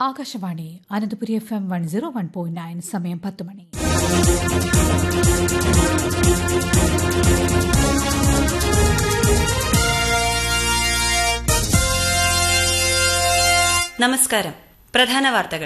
Akashvani Ananthapuri F M one zero one point nine സമയം പത്ത് മണി നമസ്കാരം പ്രധാന വാർത്തകൾ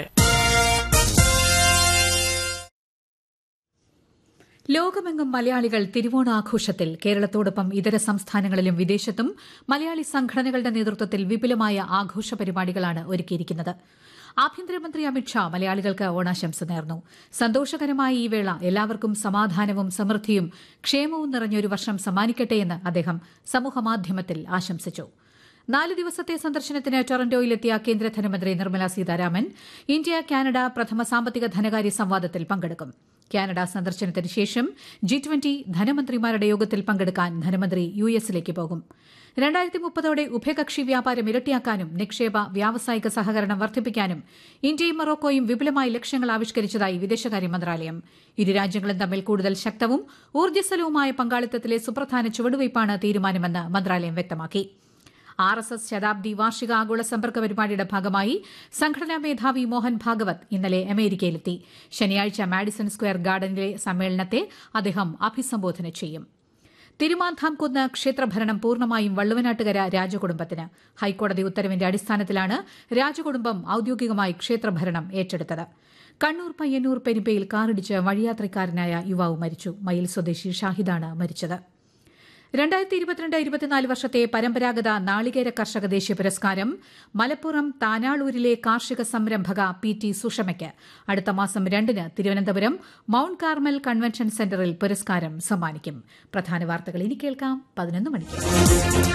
ലോകമെങ്ങും മലയാളികൾ തിരുവോണാഘോഷത്തിൽ കേരളത്തോടൊപ്പം ഇതര സംസ്ഥാനങ്ങളിലും വിദേശത്തും മലയാളി സംഘടനകളുടെ നേതൃത്വത്തിൽ വിപുലമായ ആഘോഷ പരിപാടികളാണ് ഒരുക്കിയിരിക്കുന്നത് ആഭ്യന്തരമന്ത്രി അമിത്ഷാ മലയാളികൾക്ക് ഓണാശംസ നേർന്നു സന്തോഷകരമായ ഈ വേള എല്ലാവർക്കും സമാധാനവും സമൃദ്ധിയും ക്ഷേമവും നിറഞ്ഞൊരു വർഷം സമ്മാനിക്കട്ടെയെന്ന് അദ്ദേഹം സമൂഹമാധ്യമത്തിൽ ആശംസിച്ചു നാല് ദിവസത്തെ സന്ദർശനത്തിന് ടൊറന്റോയിലെത്തിയ കേന്ദ്ര ധനമന്ത്രി നിർമ്മല സീതാരാമൻ ഇന്ത്യ കാനഡ പ്രഥമ സാമ്പത്തിക ധനകാര്യ സംവാദത്തിൽ പങ്കെടുക്കും കാനഡ സന്ദർശനത്തിന് ശേഷം ജി ട്വന്റി ധനമന്ത്രിമാരുടെ യോഗത്തിൽ പങ്കെടുക്കാൻ ധനമന്ത്രി യു എസിലേക്ക് പോകും രണ്ടായിരത്തി മുപ്പതോടെ ഉഭയകക്ഷി വ്യാപാരം ഇരട്ടിയാക്കാനും നിക്ഷേപ വ്യാവസായിക സഹകരണം വർദ്ധിപ്പിക്കാനും ഇന്ത്യയും മൊറോക്കോയും വിപുലമായ ലക്ഷ്യങ്ങൾ ആവിഷ്കരിച്ചതായി വിദേശകാര്യ മന്ത്രാലയം ഇരു രാജ്യങ്ങളും തമ്മിൽ കൂടുതൽ ശക്തവും ഊർജ്ജസ്വലവുമായ പങ്കാളിത്തത്തിലെ സുപ്രധാന ചുവടുവയ്പ്പാണ് തീരുമാനമെന്ന് മന്ത്രാലയം വ്യക്തമാക്കി ആർ എസ് എസ് ശതാബ്ദി വാർഷിക ആഗോള സമ്പർക്ക പരിപാടിയുടെ ഭാഗമായി സംഘടനാ മേധാവി മോഹൻ ഭാഗവത് ഇന്നലെ അമേരിക്കയിലെത്തി ശനിയാഴ്ച മാഡിസൺ സ്ക്വയർ ഗാർഡനിലെ സമ്മേളനത്തെ അദ്ദേഹം അഭിസംബോധന ചെയ്യും തിരുമാന്ധാംകുന്ന് ക്ഷേത്രഭരണം പൂർണ്ണമായും വള്ളുവനാട്ടുകര രാജകുടുംബത്തിന് ഹൈക്കോടതി ഉത്തരവിന്റെ അടിസ്ഥാനത്തിലാണ് രാജകുടുംബം ഔദ്യോഗികമായി ക്ഷേത്രഭരണം ഏറ്റെടുത്തത് കണ്ണൂർ പയ്യന്നൂർ പെരുമ്പയിൽ കാറിടിച്ച് വഴിയാത്രക്കാരനായ യുവാവ് മരിച്ചു മയിൽ സ്വദേശി ഷാഹിദാണ് മരിച്ചത് രണ്ടായിരത്തി ഇരുപത്തിരണ്ട് ഇരുപത്തിനാല് വർഷത്തെ പരമ്പരാഗത നാളികേര കർഷക ദേശീയ പുരസ്കാരം മലപ്പുറം താനാളൂരിലെ കാർഷിക സംരംഭക പി ടി സുഷമയ്ക്ക് അടുത്ത മാസം രണ്ടിന് തിരുവനന്തപുരം മൌണ്ട് കാർമൽ കൺവെൻഷൻ സെന്ററിൽ പുരസ്കാരം സമ്മാനിക്കും പ്രധാന വാർത്തകൾ ഇനി കേൾക്കാം പതിനൊന്ന് മണിക്ക്